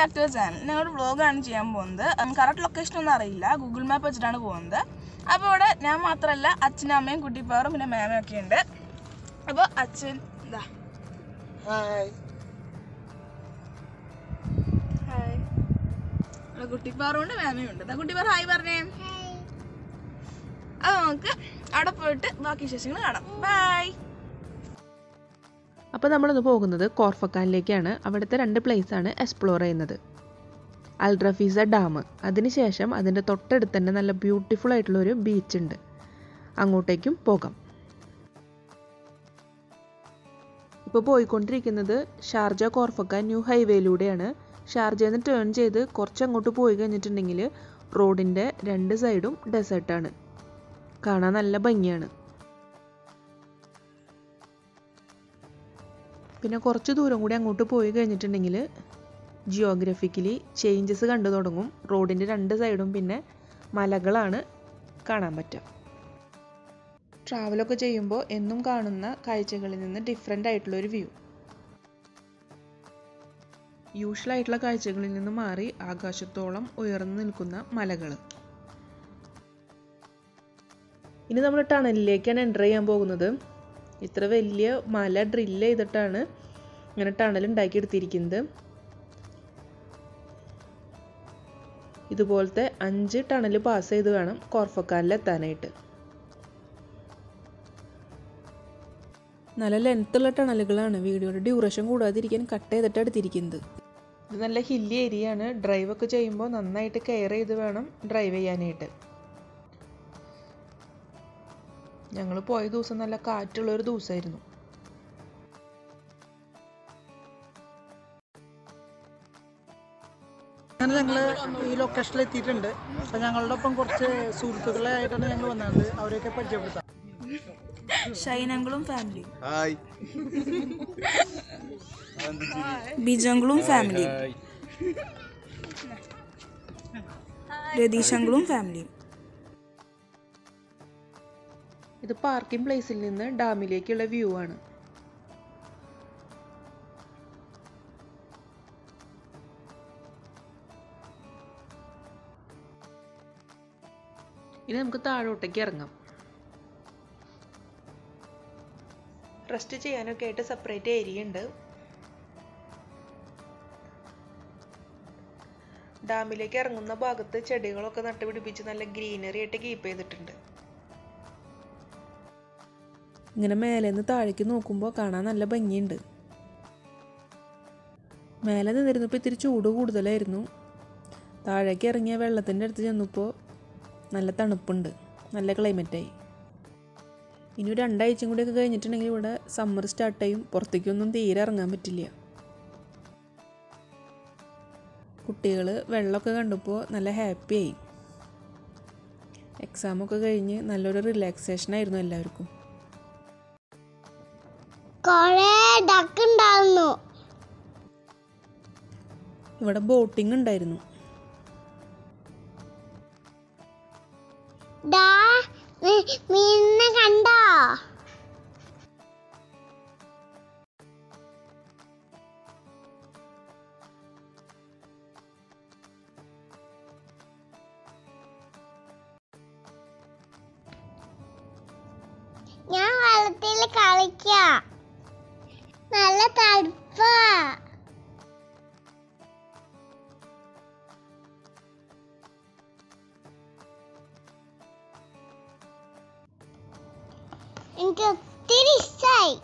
back to channel ഞങ്ങളുടെ വ്ളോഗാണ് ചെയ്യാൻ പോകുന്നത് കറക്റ്റ് ലൊക്കേഷൻ ഒന്നും അറിയില്ല ഗൂഗിൾ മാപ്പ് വെച്ചിട്ടാണ് പോകുന്നത് അപ്പോൾ ഇവിടെ ഞാൻ മാത്രമല്ല അച്ഛനും അമ്മയും കുട്ടിപ്പാറും പിന്നെ മേമയും ഒക്കെ ഉണ്ട് അപ്പോൾ അച്ഛൻ ഇതാ ഹായ് ഹായ് ഇവിടെ കുട്ടിപ്പാറുണ്ട് മേമയും ഉണ്ട് ഇതാ കുട്ടിപ്പാറ ഹായ് പറഞ്ഞേ അപ്പോൾ നമുക്ക് അവിടെ പോയിട്ട് ബാക്കി വിശേഷങ്ങൾ കാണാം ബൈ അപ്പോൾ നമ്മളിന്ന് പോകുന്നത് കോർഫക്കാനിലേക്കാണ് അവിടുത്തെ രണ്ട് പ്ലേസാണ് എക്സ്പ്ലോർ ചെയ്യുന്നത് അൽറഫീസ ഡാം അതിനുശേഷം അതിൻ്റെ തൊട്ടടുത്ത് തന്നെ നല്ല ബ്യൂട്ടിഫുൾ ആയിട്ടുള്ള ഒരു ബീച്ച് ഉണ്ട് അങ്ങോട്ടേക്കും പോകാം ഇപ്പോൾ പോയിക്കൊണ്ടിരിക്കുന്നത് ഷാർജ കോർഫക്കാൻ ന്യൂ ഹൈവേയിലൂടെയാണ് ഷാർജയിൽ നിന്ന് ടേൺ ചെയ്ത് കുറച്ച് അങ്ങോട്ട് പോയി കഴിഞ്ഞിട്ടുണ്ടെങ്കിൽ റോഡിൻ്റെ രണ്ട് സൈഡും ഡെസേർട്ടാണ് കാണാൻ നല്ല ഭംഗിയാണ് പിന്നെ കുറച്ച് ദൂരം കൂടി അങ്ങോട്ട് പോയി കഴിഞ്ഞിട്ടുണ്ടെങ്കിൽ ജിയോഗ്രഫിക്കലി ചേഞ്ചസ് കണ്ടു തുടങ്ങും റോഡിൻ്റെ രണ്ട് സൈഡും പിന്നെ മലകളാണ് കാണാൻ പറ്റുക ട്രാവലൊക്കെ ചെയ്യുമ്പോൾ എന്നും കാണുന്ന കാഴ്ചകളിൽ നിന്ന് ഡിഫറെൻ്റ് ആയിട്ടുള്ളൊരു വ്യൂ യൂഷ്വൽ ആയിട്ടുള്ള കാഴ്ചകളിൽ നിന്ന് മാറി ആകാശത്തോളം ഉയർന്നു നിൽക്കുന്ന മലകൾ ഇനി നമ്മൾ ടണലിലേക്കാണ് എൻ്റർ ചെയ്യാൻ പോകുന്നത് ഇത്ര വലിയ മല ഡ്രില്ല് ചെയ്തിട്ടാണ് ഇങ്ങനെ ടണൽ ഉണ്ടാക്കിയെടുത്തിരിക്കുന്നത് ഇതുപോലത്തെ അഞ്ച് ടണൽ പാസ് ചെയ്ത് വേണം കോർഫക്കാനിൽ എത്താനായിട്ട് നല്ല ലെങ്ത്തുള്ള ടണലുകളാണ് വീഡിയോയുടെ ഡ്യൂറേഷൻ കൂടാതിരിക്കാൻ കട്ട് ചെയ്തിട്ട് എടുത്തിരിക്കുന്നത് ഇത് നല്ല ഹില്ലി ഏരിയ ആണ് ഡ്രൈവ് ഒക്കെ ചെയ്യുമ്പോൾ നന്നായിട്ട് കെയർ ചെയ്ത് വേണം ഡ്രൈവ് ചെയ്യാനായിട്ട് ഞങ്ങൾ പോയ ദിവസം നല്ല കാറ്റുള്ള ഒരു ദിവസമായിരുന്നു അങ്ങനെ ഞങ്ങൾ ഈ ലൊക്കേഷനിൽ എത്തിയിട്ടുണ്ട് അപ്പം ഞങ്ങളുടെ ഒപ്പം കുറച്ച് സുഹൃത്തുക്കളെ ആയിട്ടാണ് ഞങ്ങൾ വന്നത് അവരെയൊക്കെ പരിചയപ്പെടുത്താം ഷൈനങ്കളും ഫാമിലിയും ഹായ് ബിജങ്കളും ഫാമിലിയും രതീശങ്കളും ഫാമിലിയും ഇത് പാർക്കിംഗ് പ്ലേസിൽ നിന്ന് ഡാമിലേക്കുള്ള വ്യൂ ആണ് ഇനി നമുക്ക് താഴോട്ടേക്ക് ഇറങ്ങാം റെസ്റ്റ് ചെയ്യാനൊക്കെ ആയിട്ട് സെപ്പറേറ്റ് ഏരിയ ഉണ്ട് ഡാമിലേക്ക് ഇറങ്ങുന്ന ഭാഗത്ത് ചെടികളൊക്കെ നട്ടുപിടിപ്പിച്ച് നല്ല ഗ്രീനറി ആയിട്ട് കീപ്പ് ചെയ്തിട്ടുണ്ട് ഇങ്ങനെ മേലെ നിന്ന് താഴേക്ക് നോക്കുമ്പോൾ കാണാൻ നല്ല ഭംഗിയുണ്ട് മേലെ നിന്നിരുന്നപ്പോൾ ഇത്തിരി ചൂട് കൂടുതലായിരുന്നു താഴേക്ക് ഇറങ്ങിയ വെള്ളത്തിൻ്റെ അടുത്ത് ചെന്നപ്പോൾ നല്ല തണുപ്പുണ്ട് നല്ല ക്ലൈമറ്റായി ഇനി ഒരു രണ്ടാഴ്ചയും കൂടിയൊക്കെ കഴിഞ്ഞിട്ടുണ്ടെങ്കിൽ ഇവിടെ സമ്മർ സ്റ്റാർട്ട് ചെയ്യും പുറത്തേക്കൊന്നും തീരെ ഇറങ്ങാൻ പറ്റില്ല കുട്ടികൾ വെള്ളമൊക്കെ കണ്ടപ്പോൾ നല്ല ഹാപ്പിയായി എക്സാമൊക്കെ കഴിഞ്ഞ് നല്ലൊരു റിലാക്സേഷൻ ആയിരുന്നു എല്ലാവർക്കും കൊറേ ഡക്ക് ഉണ്ടായിരുന്നു ഇവിടെ ബോട്ടിംഗ് ഉണ്ടായിരുന്നു ഡാ നീ- മീനിനെ കണ്ടോ ഞാൻ വെള്ളത്തിൽ കളിക്ക നല്ല തണുപ്പാ എനിക്ക് ഒത്തിരി ഇഷ്ടമായി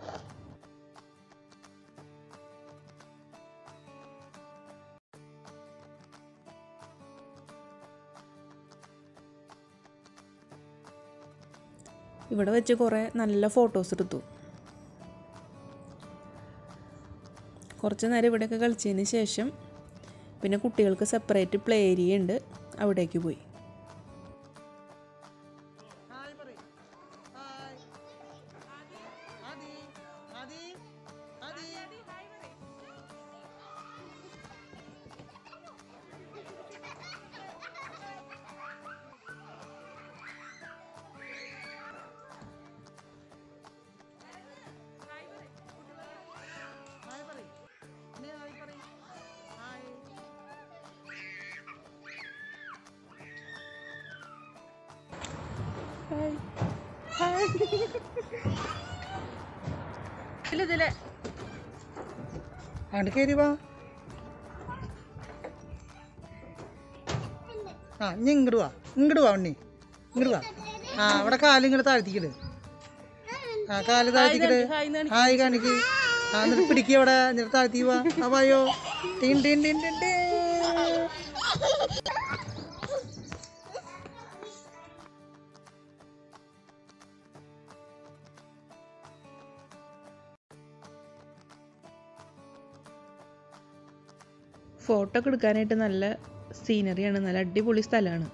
ഇവിടെ വെച്ച് കുറേ നല്ല ഫോട്ടോസ് എടുത്തു കുറച്ച് നേരം ഇവിടെയൊക്കെ കളിച്ചതിന് ശേഷം പിന്നെ കുട്ടികൾക്ക് സെപ്പറേറ്റ് പ്ലേ ഏരിയ ഉണ്ട് അവിടേക്ക് പോയി ഹായ് പറയും ഹായ് ആദി ആദി ആദി ഹായ് പറയും നീ ഹായ് പറയും ഹായ് ഇതിലെ അങ്ങോട്ട് കയറി വാ ആ ഇനി ഇങ്ങോട്ട് വാ ഇങ്ങോട്ട് വാ ഉണ്ണി ഇങ്ങോട്ട് വാ ആ അവിടെ കാല് ഇങ്ങോട്ട് താഴ്ത്തിക്കിട് ആ കാല് താഴ്ത്തിക്കിട് ഹായ് കാണിക്ക് ആ എന്നിട്ട് പിടിക്കുക അവിടെ എന്നിട്ട് താഴ്ത്തി വാ ആ വായോ ടീൻ ടീൻ ടീൻ ടീൻ ടീൻ ഫോട്ടോ ഒക്കെ എടുക്കാനായിട്ട് നല്ല സീനറിയാണ് നല്ല അടിപൊളി സ്ഥലമാണ്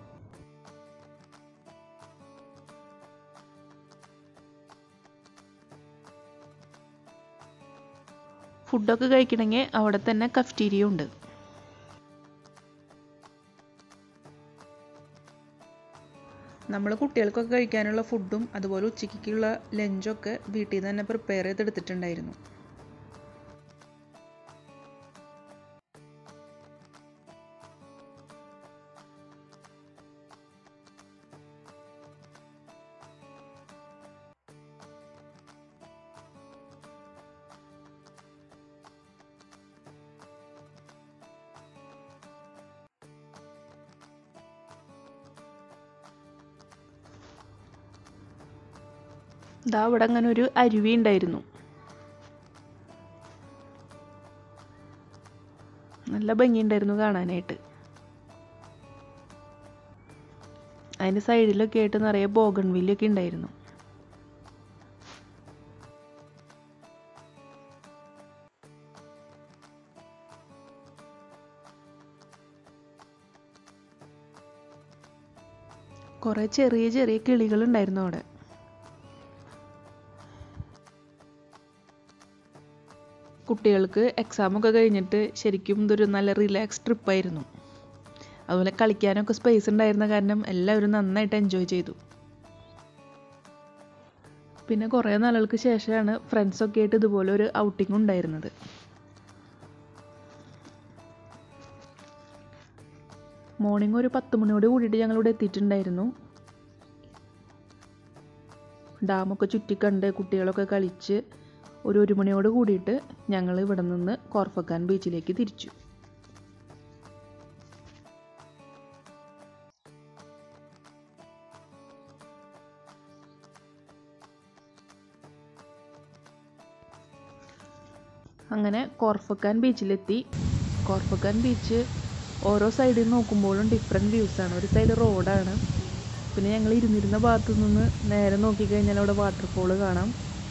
ഫുഡൊക്കെ കഴിക്കണമെങ്കിൽ അവിടെ തന്നെ കഫ്റ്റീരിയ ഉണ്ട് നമ്മൾ കുട്ടികൾക്കൊക്കെ കഴിക്കാനുള്ള ഫുഡും അതുപോലെ ഉച്ചയ്ക്കുള്ള ലഞ്ചൊക്കെ വീട്ടിൽ നിന്ന് തന്നെ പ്രിപ്പയർ ചെയ്തെടുത്തിട്ടുണ്ടായിരുന്നു ദാ അവിടെ അങ്ങനെ ഒരു അരുവി ഉണ്ടായിരുന്നു നല്ല ഭംഗിയുണ്ടായിരുന്നു കാണാനായിട്ട് അതിൻ്റെ സൈഡിലൊക്കെ ആയിട്ട് നിറയെ ബോഗൺവില്ലൊക്കെ ഉണ്ടായിരുന്നു കുറേ ചെറിയ ചെറിയ കിളികളുണ്ടായിരുന്നു അവിടെ കുട്ടികൾക്ക് എക്സാമൊക്കെ കഴിഞ്ഞിട്ട് ശരിക്കും ഇതൊരു നല്ല റിലാക്സ് ട്രിപ്പായിരുന്നു അതുപോലെ കളിക്കാനൊക്കെ സ്പേസ് ഉണ്ടായിരുന്ന കാരണം എല്ലാവരും നന്നായിട്ട് എൻജോയ് ചെയ്തു പിന്നെ കുറേ നാളുകൾക്ക് ശേഷമാണ് ഫ്രണ്ട്സൊക്കെ ആയിട്ട് ഇതുപോലെ ഒരു ഔട്ടിംഗ് ഉണ്ടായിരുന്നത് മോർണിംഗ് ഒരു പത്ത് മണിയോട് കൂടിയിട്ട് ഞങ്ങളിവിടെ എത്തിയിട്ടുണ്ടായിരുന്നു ഡാമൊക്കെ ചുറ്റിക്കണ്ട് കുട്ടികളൊക്കെ കളിച്ച് ഒരു ഒരു മണിയോട് കൂടിയിട്ട് ഞങ്ങൾ ഇവിടെ നിന്ന് കോർഫക്കാൻ ബീച്ചിലേക്ക് തിരിച്ചു അങ്ങനെ കോർഫക്കാൻ ബീച്ചിലെത്തി കോർഫക്കാൻ ബീച്ച് ഓരോ സൈഡിൽ നോക്കുമ്പോഴും ഡിഫറെൻറ്റ് വ്യൂസാണ് ഒരു സൈഡ് റോഡാണ് പിന്നെ ഞങ്ങൾ ഇരുന്നിരുന്ന ഭാഗത്തു നിന്ന് നേരെ നോക്കിക്കഴിഞ്ഞാൽ അവിടെ വാട്ടർഫോൾ കാണാം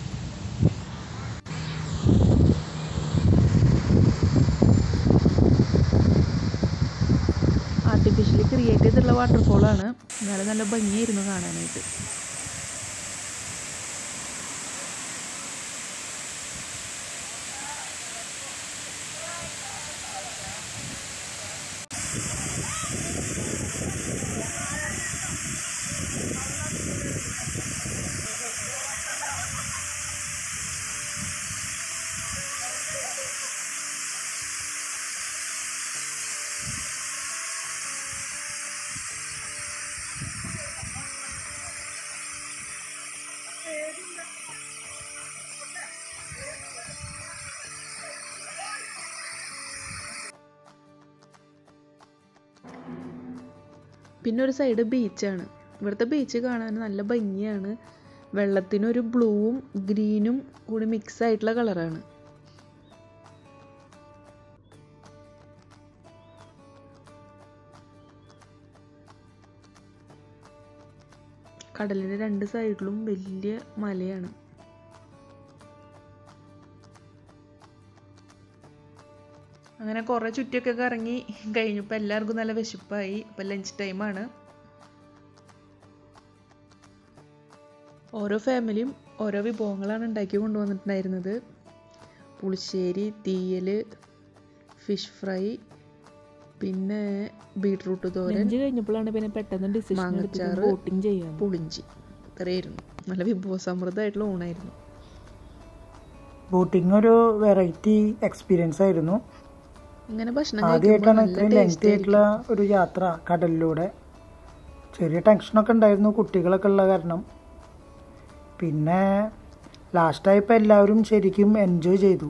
ആർട്ടിഫിഷ്യലി ക്രിയേറ്റ് ചെയ്തിട്ടുള്ള വാട്ടർഫോളാണ് എന്നാലും നല്ല ഭംഗിയായിരുന്നു കാണാനായിട്ട് പിന്നെ ഒരു സൈഡ് ബീച്ചാണ് ഇവിടുത്തെ ബീച്ച് കാണാൻ നല്ല ഭംഗിയാണ് വെള്ളത്തിനൊരു ബ്ലൂവും ഗ്രീനും കൂടി മിക്സ് ആയിട്ടുള്ള കളറാണ് കടലിൻ്റെ രണ്ട് സൈഡിലും വലിയ മലയാണ് അങ്ങനെ കുറേ ചുറ്റിയൊക്കെ കറങ്ങി കഴിഞ്ഞപ്പോൾ എല്ലാവർക്കും നല്ല വിശപ്പായി അപ്പോൾ ലഞ്ച് ടൈമാണ് ഓരോ ഫാമിലിയും ഓരോ വിഭവങ്ങളാണ് ഉണ്ടാക്കി കൊണ്ടുവന്നിട്ടുണ്ടായിരുന്നത് പുളിശ്ശേരി തീയൽ ഫിഷ് ഫ്രൈ പിന്നെ ബീട്രൂട്ട് തോരൻ ലഞ്ച് കഴിഞ്ഞപ്പോഴാണ് പിന്നെ പെട്ടെന്ന് ഡിസിഷൻ മാങ്ങച്ചാറ്, ബോട്ടിംഗ് ചെയ്യാൻ പുളിഞ്ചി ഇത്രയായിരുന്നു നല്ല വിഭവസമൃദ്ധമായിട്ടുള്ള ഊണായിരുന്നു ബോട്ടിംഗ് ഒരു വെറൈറ്റി എക്സ്പീരിയൻസ് ആയിരുന്നു ഇങ്ങനെ ഭക്ഷണം കഴിക്കുമ്പോൾ ആദ്യമായിട്ടാണ് നല്ല ഇത്രയും taste ലെങ്തി ആയിട്ടുള്ള ഒരു യാത്ര കടലിലൂടെ ചെറിയ ടെൻഷനൊക്കെ ഉണ്ടായിരുന്നു കുട്ടികളൊക്കെ ഉള്ള കാരണം പിന്നെ ലാസ്റ്റായപ്പോൾ എല്ലാവരും ശരിക്കും എൻജോയ് ചെയ്തു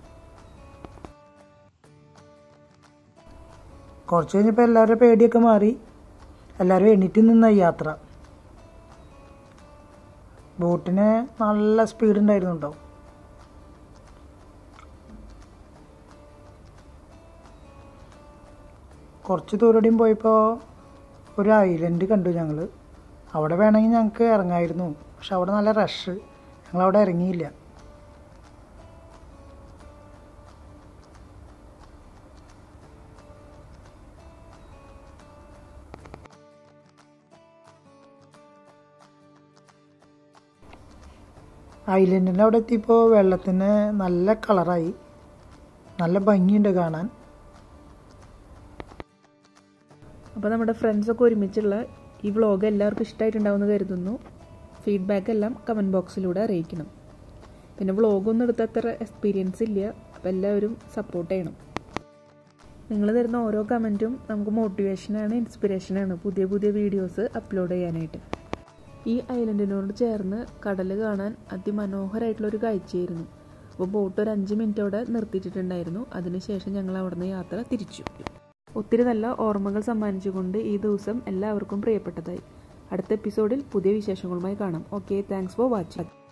കുറച്ച് കഴിഞ്ഞപ്പോൾ എല്ലാവരുടെ പേടിയൊക്കെ മാറി എല്ലാവരും എണീറ്റ് നിന്ന യാത്ര ബോട്ടിന് നല്ല സ്പീഡ് ഉണ്ടായിരുന്നു കേട്ടോ കുറച്ച് ദൂരടിയും പോയപ്പോൾ ഒരു ഐലൻഡ് കണ്ടു ഞങ്ങൾ അവിടെ വേണമെങ്കിൽ ഞങ്ങൾക്ക് ഇറങ്ങായിരുന്നു പക്ഷെ അവിടെ നല്ല റഷ് ഞങ്ങളവിടെ ഇറങ്ങിയില്ല ഐലൻഡിൻ്റെ അവിടെ എത്തിയപ്പോൾ വെള്ളത്തിന് നല്ല കളറായി നല്ല ഭംഗിയുണ്ട് കാണാൻ അപ്പോൾ നമ്മുടെ ഫ്രണ്ട്സൊക്കെ ഒരുമിച്ചുള്ള ഈ വ്ളോഗ് എല്ലാവർക്കും ഇഷ്ടമായിട്ടുണ്ടാവുമെന്ന് കരുതുന്നു ഫീഡ്ബാക്ക് എല്ലാം കമൻറ്റ് ബോക്സിലൂടെ അറിയിക്കണം പിന്നെ വ്ളോഗൊന്നും എടുത്ത അത്ര എക്സ്പീരിയൻസ് ഇല്ല അപ്പോൾ എല്ലാവരും സപ്പോർട്ട് ചെയ്യണം നിങ്ങൾ തരുന്ന ഓരോ കമൻറ്റും നമുക്ക് മോട്ടിവേഷനാണ് ഇൻസ്പിറേഷനാണ് പുതിയ പുതിയ വീഡിയോസ് അപ്ലോഡ് ചെയ്യാനായിട്ട് ഈ ഐലൻഡിനോട് ചേർന്ന് കടൽ കാണാൻ അതിമനോഹരമായിട്ടുള്ളൊരു കാഴ്ചയായിരുന്നു അപ്പോൾ ബോട്ട് ഒരു അഞ്ച് മിനിറ്റ് അവിടെ നിർത്തിയിട്ടുണ്ടായിരുന്നു അതിനുശേഷം ഞങ്ങൾ അവിടുന്ന് യാത്ര തിരിച്ചു ഒത്തിരി നല്ല ഓർമ്മകൾ സമ്മാനിച്ചുകൊണ്ട് ഈ ദിവസം എല്ലാവർക്കും പ്രിയപ്പെട്ടതായി അടുത്ത എപ്പിസോഡിൽ പുതിയ വിശേഷങ്ങളുമായി കാണാം ഓക്കെ താങ്ക്സ് ഫോർ വാച്ചിങ്